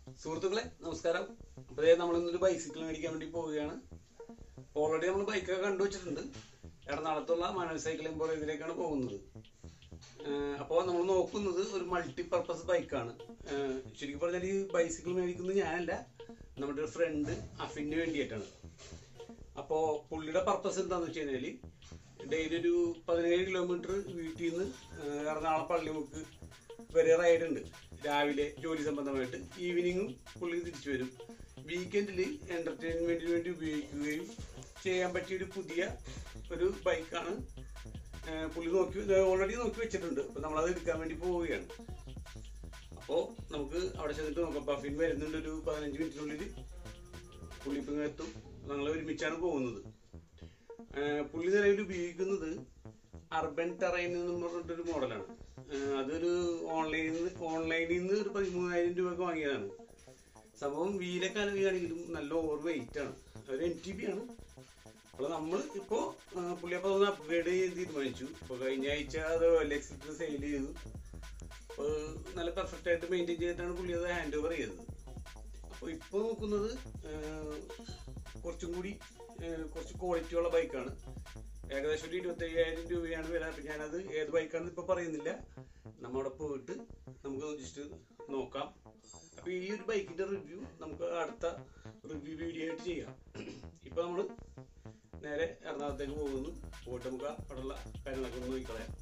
സുഹൃത്തുക്കളെ നമസ്കാരം അപ്പോൾ ദേ നമ്മൾ ഇന്നൊരു ബൈസിക്കിൾ മേടിക്കാൻ വേണ്ടി പോവുകയാണ് ഓൾറെഡി നമ്മൾ ബൈക്കൊക്കെ കണ്ടുവച്ചിട്ടുണ്ട് എറണാകുളത്തുള്ള മാനുവൽ സൈക്കിൾ എംപോറിയത്തിലേക്കാണ് പോകുന്നത് അപ്പോൾ നമ്മൾ നോക്കുന്നത് ഒരു മൾട്ടി പർപ്പസ് ബൈക്കാണ് ശരിക്കും പറഞ്ഞാൽ ഈ ബൈസിക്കിൾ മേടിക്കുന്നത് ഞാനല്ല നമ്മുടെ ഒരു ഫ്രണ്ട് അഫിന് വേണ്ടിയിട്ടാണ് അപ്പോൾ പുള്ളിയുടെ പർപ്പസ് എന്താണെന്ന് വെച്ച് കഴിഞ്ഞാൽ ഡെയിലി ഒരു പതിനേഴ് കിലോമീറ്റർ വീട്ടിൽ നിന്ന് എറണാകുളം പള്ളിമുക്ക് വരെ റൈഡ് ഉണ്ട് രാവിലെ ജോലി സംബന്ധമായിട്ട് ഈവനിങ്ങും പുള്ളി തിരിച്ചു വരും വീക്കെൻഡിൽ എൻ്റർടൈൻമെൻറ്റിന് വേണ്ടി ഉപയോഗിക്കുകയും ചെയ്യാൻ പറ്റിയ ഒരു പുതിയ ഒരു ബൈക്കാണ് പുള്ളി നോക്കി ഓൾറെഡി നോക്കി വെച്ചിട്ടുണ്ട് അപ്പോൾ നമ്മളത് എടുക്കാൻ വേണ്ടി പോവുകയാണ് അപ്പോൾ നമുക്ക് അവിടെ ചെന്നിട്ട് നോക്കാം പഫിൻ വരുന്നുണ്ട് ഒരു പതിനഞ്ച് മിനിറ്റിനുള്ളിൽ പുള്ളി ഇപ്പം എത്തും ഞങ്ങൾ ഒരുമിച്ചാണ് പോകുന്നത് ഏഹ് പുള്ളി നിലവിൽ ഉപയോഗിക്കുന്നത് അർബൻ ടെറൈൻ എന്ന് പറഞ്ഞിട്ടൊരു മോഡലാണ് ഏഹ് അതൊരു ഓൺലൈനിൽ നിന്ന് ഓൺലൈനിൽ നിന്ന് ഒരു പതിമൂന്നായിരം രൂപക്ക് വാങ്ങിയതാണ് സംഭവം വീലൊക്കെ ആണെങ്കിലും നല്ല ഓവർ വെയിറ്റ് ആണ് ഒരു എൻ ടി ബി ആണ് അപ്പോൾ നമ്മൾ ഇപ്പോൾ പുള്ളി അപ്പോൾ ഒന്ന് അപ്ഗ്രേഡ് ചെയ്യാൻ തീരുമാനിച്ചു ഇപ്പോൾ കഴിഞ്ഞ ആഴ്ച അത് എക്സിറ്റ് സെയിൽ ചെയ്തു അപ്പോൾ നല്ല പെർഫെക്റ്റ് ആയിട്ട് മെയിൻറ്റെയിൻ ചെയ്തിട്ടാണ് പുള്ളി അത് ഹാൻഡ് ഓവർ ചെയ്തത് അപ്പോൾ ഇപ്പോൾ നോക്കുന്നത് ഏഹ്, കുറച്ചും കൂടി ഏഹ്, കുറച്ച് ക്വാളിറ്റി ഉള്ള ബൈക്കാണ് ഏകദേശം ഒരു ഇരുപത്തി അയ്യായിരം രൂപയാണ് വില അപ്പം ഞാനത് ഏത് ബൈക്കാണെന്ന് ഇപ്പോൾ പറയുന്നില്ല നമ്മുടെ പോയിട്ട് നമുക്ക് ജസ്റ്റ് നോക്കാം അപ്പോൾ ഈ ഒരു ബൈക്കിൻ്റെ റിവ്യൂ നമുക്ക് അടുത്ത റിവ്യൂ വീഡിയോ ആയിട്ട് ചെയ്യാം ഇപ്പോൾ നമ്മൾ നേരെ എറണാകുളത്തേക്ക് പോകുന്നു പോയിട്ട് നമുക്ക് അവിടെയുള്ള കാര്യങ്ങളൊക്കെ ഒന്ന് നോക്കിക്കളയാം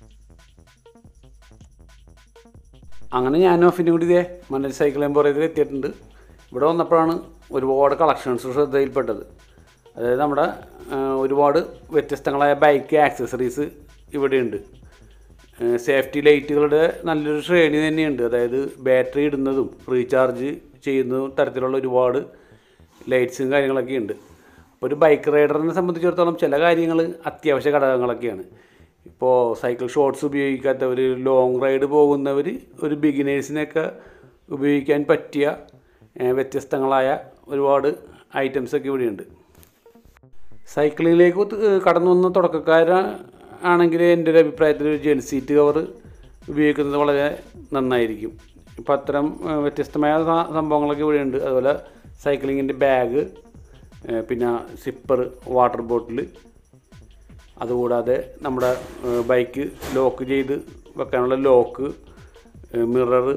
അങ്ങനെ ഞാനും അഫിനും കൂടി ഇതേ മണൽ സൈക്കിൾ എംപോറിയത്തിൽ എത്തിയിട്ടുണ്ട് ഇവിടെ വന്നപ്പോഴാണ് ഒരുപാട് കളക്ഷൻസ് ശ്രദ്ധയിൽപ്പെട്ടത് അതായത് നമ്മുടെ ആ, ഒരുപാട് വ്യത്യസ്തങ്ങളായ ബൈക്ക് ആക്സസറീസ് ഇവിടെയുണ്ട് സേഫ്റ്റി ലൈറ്റുകളുടെ നല്ലൊരു ശ്രേണി തന്നെയുണ്ട് അതായത് ബാറ്ററി ഇടുന്നതും റീചാർജ് ചെയ്യുന്നതും തരത്തിലുള്ള ഒരുപാട് ലൈറ്റ്സും കാര്യങ്ങളൊക്കെ ഉണ്ട് അപ്പോൾ ഒരു ബൈക്ക് റൈഡറിനെ സംബന്ധിച്ചിടത്തോളം ചില കാര്യങ്ങൾ അത്യാവശ്യ ഘടകങ്ങളൊക്കെയാണ് ഇപ്പോൾ സൈക്കിൾ ഷോർട്സ് ഉപയോഗിക്കാത്തവർ ലോങ് റൈഡ് പോകുന്നവർ ഒരു ബിഗിനേഴ്സിനൊക്കെ ഉപയോഗിക്കാൻ പറ്റിയ ഏഹ്, വ്യത്യസ്തങ്ങളായ ഒരുപാട് ഐറ്റംസൊക്കെ ഇവിടെയുണ്ട് സൈക്ലിങ്ങിലേക്ക് ഒത്ത് കടന്നു വന്ന തുടക്കക്കാരാണെങ്കിൽ എൻ്റെ ഒരു അഭിപ്രായത്തിൽ ഒരു ജെൽ സീറ്റ് കവർ ഉപയോഗിക്കുന്നത് വളരെ നന്നായിരിക്കും ഇപ്പം അത്തരം ഏഹ്, വ്യത്യസ്തമായ സ- സംഭവങ്ങളൊക്കെ ഇവിടെയുണ്ട് അതുപോലെ സൈക്ലിങ്ങിൻ്റെ ബാഗ് പിന്നെ സിപ്പർ വാട്ടർ ബോട്ടിൽ അതുകൂടാതെ നമ്മുടെ ഏഹ്, ബൈക്ക് ലോക്ക് ചെയ്ത് വെക്കാനുള്ള ലോക്ക് മിറർ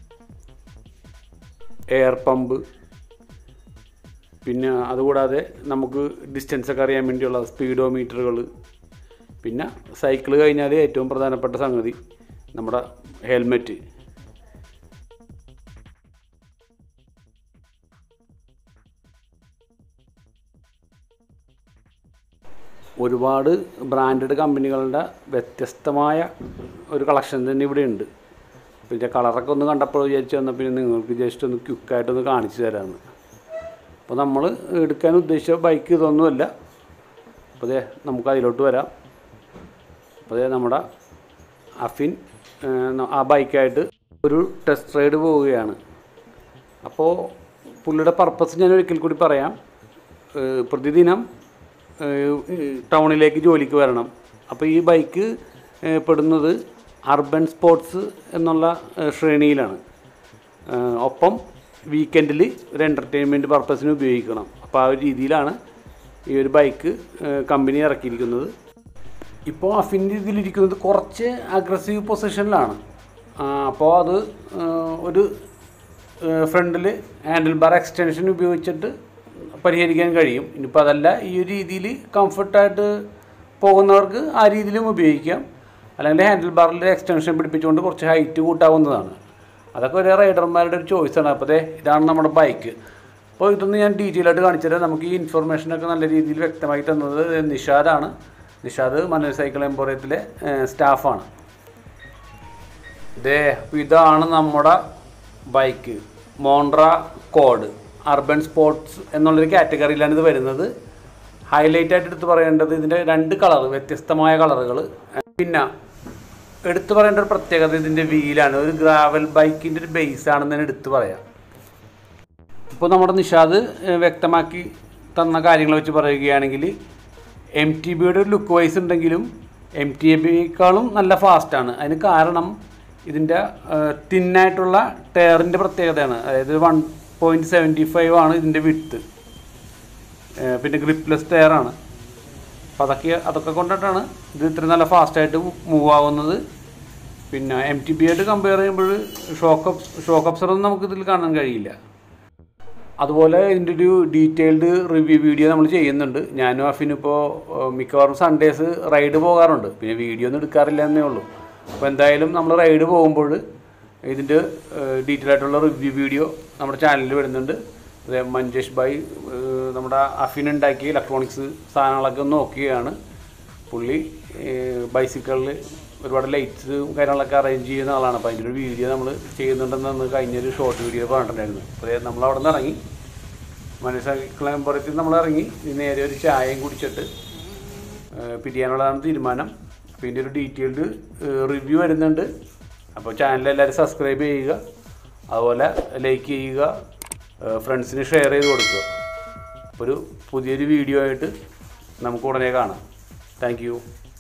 എയർ പമ്പ് പിന്നെ അതുകൂടാതെ നമുക്ക് ഡിസ്റ്റൻസ് ഒക്കെ അറിയാൻ വേണ്ടിയുള്ള സ്പീഡോ മീറ്ററുകൾ പിന്നെ സൈക്കിൾ കഴിഞ്ഞാൽ ഏറ്റവും പ്രധാനപ്പെട്ട സംഗതി നമ്മുടെ ഹെൽമെറ്റ് ഒരുപാട് ബ്രാൻഡഡ് കമ്പനികളുടെ വ്യത്യസ്തമായ ഒരു കളക്ഷൻ തന്നെ ഇവിടെ ഉണ്ട് പിന്നെ കളറൊക്കെ ഒന്ന് കണ്ടപ്പോൾ വിചാരിച്ചു വന്നാൽ പിന്നെ നിങ്ങൾക്ക് ജസ്റ്റ് ഒന്ന് ക്വിക്കായിട്ടൊന്ന് കാണിച്ചു തരാമെന്ന് അപ്പോൾ നമ്മൾ എടുക്കാൻ ഉദ്ദേശിച്ച ബൈക്ക് ഇതൊന്നുമല്ല അപ്പോൾ അതെ നമുക്ക് അതിലോട്ട് വരാം അപ്പോൾ അതെ നമ്മുടെ അഫിൻ ഏഹ്, ആ ബൈക്കായിട്ട് ഒരു ടെസ്റ്റ് റൈഡ് പോവുകയാണ് അപ്പോൾ പുള്ളിയുടെ പർപ്പസ് ഞാൻ ഒരിക്കൽ കൂടി പറയാം ഏഹ്, പ്രതിദിനം ഏഹ്, ടൗണിലേക്ക് ജോലിക്ക് വരണം അപ്പോൾ ഈ ബൈക്ക് ഏഹ്, പെടുന്നത് അർബൻ സ്പോർട്സ് എന്നുള്ള ഏഹ്, ശ്രേണിയിലാണ് ഏഹ്, ഒപ്പം വീക്കെൻഡിൽ ഒരു എൻ്റർടൈൻമെൻറ്റ് പർപ്പസിന് ഉപയോഗിക്കണം അപ്പോൾ ആ ഒരു രീതിയിലാണ് ഈ ഒരു ബൈക്ക് ഏഹ്, കമ്പനി ഇറക്കിയിരിക്കുന്നത് ഇപ്പോൾ അഫിൻ്റെ ഇതിലിരിക്കുന്നത് കുറച്ച് അഗ്രസീവ് പൊസിഷനിലാണ് അപ്പോൾ അത് ഏഹ്, ഒരു ഫ്രണ്ടിൽ ഹാൻഡിൽ ബാർ എക്സ്റ്റൻഷൻ ഉപയോഗിച്ചിട്ട് പരിഹരിക്കാൻ കഴിയും ഇനിയിപ്പോൾ അതല്ല ഈ ഒരു രീതിയിൽ കംഫർട്ടായിട്ട് പോകുന്നവർക്ക് ആ രീതിയിലും ഉപയോഗിക്കാം അല്ലെങ്കിൽ ഹാൻഡിൽ ബാറിൽ എക്സ്റ്റൻഷൻ പിടിപ്പിച്ചുകൊണ്ട് കുറച്ച് ഹൈറ്റ് കൂട്ടാവുന്നതാണ് അതൊക്കെ ഒരു റൈഡർമാരുടെ ഒരു ചോയ്സാണ് അപ്പോൾ ദേ ഇതാണ് നമ്മുടെ ബൈക്ക് അപ്പോൾ ഇതൊന്ന് ഞാൻ ഡീറ്റെയിൽ ആയിട്ട് കാണിച്ചു തരാം നമുക്ക് ഈ ഇൻഫർമേഷനൊക്കെ നല്ല രീതിയിൽ വ്യക്തമായി തന്നത് നിഷാദാണ് നിഷാദ് മനോജ് സൈക്കിൾ എംപോറിയത്തിലെ സ്റ്റാഫാണ് ദേ അപ്പോൾ ഇതാണ് നമ്മുടെ bike Montra code urban sports എന്നുള്ളൊരു കാറ്റഗറിയിലാണ് ഇത് വരുന്നത് ഹൈലൈറ്റ് ആയിട്ട് എടുത്ത് പറയേണ്ടത് ഇതിൻ്റെ രണ്ട് കളർ വ്യത്യസ്തമായ കളറുകൾ പിന്നെ എടുത്തു പറയേണ്ട ഒരു പ്രത്യേകത ഇതിൻ്റെ വീലാണ് ഒരു ഗ്രാവൽ ബൈക്കിൻ്റെ ഒരു ബേസ് ആണെന്ന് തന്നെ എടുത്തു പറയാം ഇപ്പോൾ നമ്മുടെ നിഷാദ് ഏഹ്, വ്യക്തമാക്കി തന്ന കാര്യങ്ങൾ വെച്ച് പറയുകയാണെങ്കിൽ എം ടി ബിയുടെ ഒരു ലുക്ക് വൈസ് ഉണ്ടെങ്കിലും എം ടി ബിയേക്കാളും നല്ല ഫാസ്റ്റാണ് അതിന് കാരണം ഇതിൻ്റെ തിന്നായിട്ടുള്ള ടയറിൻ്റെ പ്രത്യേകതയാണ് അതായത് വൺ പോയിൻറ്റ് സെവൻറ്റി ഫൈവ് ആണ് ഇതിൻ്റെ വിട്ട് പിന്നെ ഗ്രിപ്ലെസ് ടയറാണ് അപ്പോൾ അതൊക്കെ അതൊക്കെ കൊണ്ടിട്ടാണ് ഇത് ഇത്ര നല്ല ഫാസ്റ്റായിട്ട് മൂവ് ആവുന്നത് പിന്നെ എം ടി ബി ആയിട്ട് കമ്പയർ ചെയ്യുമ്പോൾ ഷോക്ക് ഷോക്ക് അപ്സറൊന്നും നമുക്ക് ഇതിൽ കാണാൻ കഴിയില്ല അതുപോലെ ഇതിൻ്റെ ഒരു ഡീറ്റെയിൽഡ് റിവ്യൂ വീഡിയോ നമ്മൾ ചെയ്യുന്നുണ്ട് ഞാനും അഫിനും ഇപ്പോൾ മിക്കവാറും സൺഡേസ് റൈഡ് പോകാറുണ്ട് പിന്നെ വീഡിയോ ഒന്നും എടുക്കാറില്ല എന്നേ ഉള്ളൂ അപ്പോൾ എന്തായാലും നമ്മൾ റൈഡ് പോകുമ്പോൾ ഇതിൻ്റെ ഡീറ്റെയിൽ ആയിട്ടുള്ള റിവ്യൂ വീഡിയോ നമ്മുടെ ചാനലിൽ വരുന്നുണ്ട് അതേ മഞ്ജേഷ് ഭായ് ഏഹ്, നമ്മുടെ അഫിൻ ഉണ്ടാക്കിയ ഇലക്ട്രോണിക്സ് സാധനങ്ങളൊക്കെ ഒന്ന് നോക്കുകയാണ് പുള്ളി ബൈസിക്കിളിൽ ഒരുപാട് ലൈറ്റ്സ് കാര്യങ്ങളൊക്കെ അറേഞ്ച് ചെയ്യുന്ന ആളാണ് അപ്പോൾ അതിൻ്റെ ഒരു വീഡിയോ നമ്മൾ ചെയ്യുന്നുണ്ടെന്ന് കഴിഞ്ഞൊരു ഷോർട്ട് വീഡിയോ പറഞ്ഞിട്ടുണ്ടായിരുന്നു അപ്പോൾ നമ്മൾ അവിടെ നിന്ന് ഇറങ്ങി മനസ്സാക്കിളമ്പുറത്തിൽ നമ്മൾ ഇറങ്ങി ഇനി നേരെ ഒരു ചായയും കുടിച്ചിട്ട് ഏഹ്, പിരിയാനുള്ളതാണ് തീരുമാനം പിന്നെ ഒരു ഡീറ്റെയിൽഡ് റിവ്യൂ വരുന്നുണ്ട് അപ്പോൾ ചാനൽ എല്ലാവരും സബ്സ്ക്രൈബ് ചെയ്യുക അതുപോലെ ലൈക്ക് ചെയ്യുക ഫ്രണ്ട്സിന് ഷെയർ ചെയ്ത് കൊടുക്കുക അപ്പോൾ ഒരു പുതിയൊരു വീഡിയോ ആയിട്ട് നമുക്ക് ഉടനെ കാണാം താങ്ക്